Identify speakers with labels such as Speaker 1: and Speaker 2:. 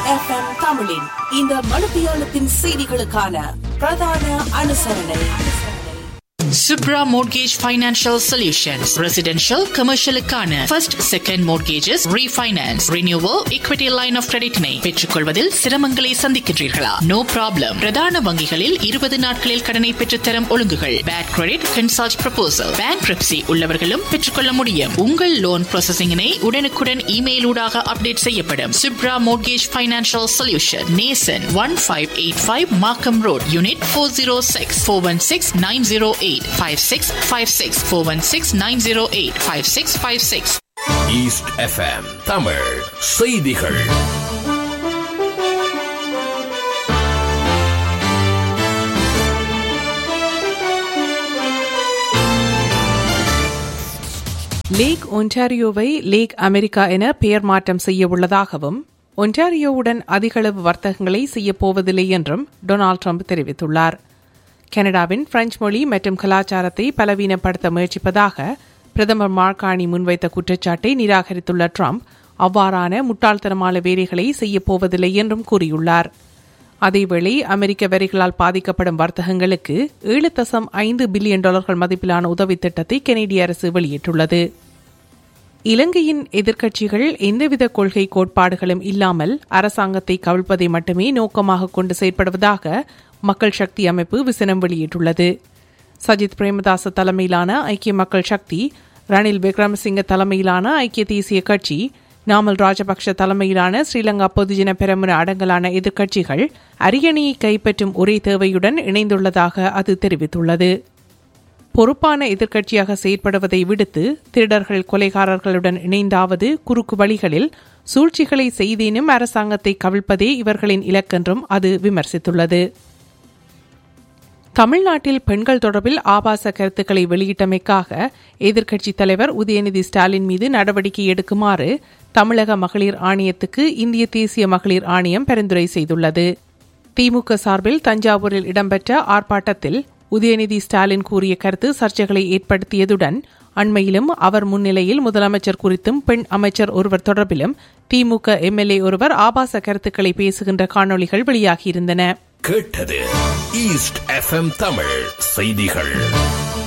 Speaker 1: FM தமிழின் இந்த மணித்தியாலத்தின் செய்திகளுக்கான பிரதான அனுசரணை
Speaker 2: Subra Mortgage Financial Solutions. Residential, commercial க்கான first, second mortgages, refinance, renewal, equity line of credit னை பெற்றுக்கொள்வதில் சிரமங்களை சந்திக்கின்றீர்களா நோ ப்ராப்ளம் பிரதான வங்கிகளில் இருபது நாட்களில் கடனை பெற்றுத்தரும் ஒழுங்குகள் bad credit consult proposal bankruptcy உள்ளவர்களும் பெற்றுக்கொள்ள முடியும் உங்கள் லோன் ப்ராசஸிங்கினை உடனுக்குடன் இமெயில் ஊடாக அப்டேட் செய்யப்படும் Subra Mortgage Financial Solution நேசன் one five eight five Markham road unit four zero six four one six nine zero eight five six five six four one six nine zero eight five six five six
Speaker 3: east FM Tamil செய்திகள்
Speaker 4: lake ஒன்டாரியோவை lakh America என பெயர் மாற்றம் செய்ய உள்ளதாகவும் ஒன்டாரியோவுடன் அதிகளவு வர்த்தகங்களை செய்யப்போவதில்லை என்றும் Donald Trump தெரிவித்துள்ளார் கனடாவின் பிரெஞ்சு மொழி மற்றும் கலாச்சாரத்தை பலவீனப்படுத்த முயற்சிப்பதாக பிரதமர் மார்கானி முன்வைத்த குற்றச்சாட்டை நிராகரித்துள்ள ட்ரம்ப் அவ்வாறான முட்டாள்தனமான வேலைகளை செய்யப்போவதில்லை என்றும் கூறியுள்ளார் அதேவேளை அமெரிக்க வரிகளால் பாதிக்கப்படும் வர்த்தகங்களுக்கு ஏழு தசம் ஐந்து பில்லியன் டாலர்கள் மதிப்பிலான உதவி திட்டத்தை கெனடிய அரசு வெளியிட்டுள்ளது இலங்கையின் எதிர்க்கட்சிகள் எந்தவித கொள்கை கோட்பாடுகளும் இல்லாமல் அரசாங்கத்தை கவிழ்ப்பதை மட்டுமே நோக்கமாக கொண்டு செயற்படுவதாக மக்கள் சக்தி அமைப்பு விசனம் வெளியிட்டுள்ளது சஜித் பிரேமதாச தலைமையிலான ஐக்கிய மக்கள் சக்தி ரணில் விக்ரமசிங்க தலைமையிலான ஐக்கிய தேசிய கட்சி நாமல் ராஜபக்ஷ தலைமையிலான ஸ்ரீலங்கா பொதுஜன பெரமுன அடங்கலான எதிர்க்கட்சிகள் அரியணையை கைப்பற்றும் ஒரே தேவையுடன் இணைந்துள்ளதாக அது தெரிவித்துள்ளது பொறுப்பான எதிர்க்கட்சியாக செயற்படுவதை விடுத்து திருடர்கள் கொலைகாரர்களுடன் இணைந்தாவது குறுக்கு வழிகளில் சூழ்ச்சிகளை செய்தேனும் அரசாங்கத்தை கவிழ்ப்பதே இவர்களின் இலக்கென்றும் அது விமர்சித்துள்ளது தமிழ்நாட்டில் பெண்கள் தொடர்பில் ஆபாச கருத்துக்களை வெளியிட்டமைக்காக எதிர்க்கட்சித் தலைவர் உதயநிதி ஸ்டாலின் மீது நடவடிக்கை எடுக்குமாறு தமிழக மகளிர் ஆணையத்துக்கு இந்திய தேசிய மகளிர் ஆணையம் பரிந்துரை செய்துள்ளது திமுக சார்பில் தஞ்சாவூரில் இடம்பெற்ற ஆர்ப்பாட்டத்தில் உதயநிதி ஸ்டாலின் கூறிய கருத்து சர்ச்சைகளை ஏற்படுத்தியதுடன் அண்மையிலும் அவர் முன்னிலையில் முதலமைச்சர் குறித்தும் பெண் அமைச்சர் ஒருவர் தொடர்பிலும் திமுக எம்எல்ஏ ஒருவர் ஆபாச கருத்துக்களை பேசுகின்ற காணொளிகள் வெளியாகியிருந்தன
Speaker 3: கேட்டது ஈஸ்ட் எஃப்எம் தமிழ் செய்திகள்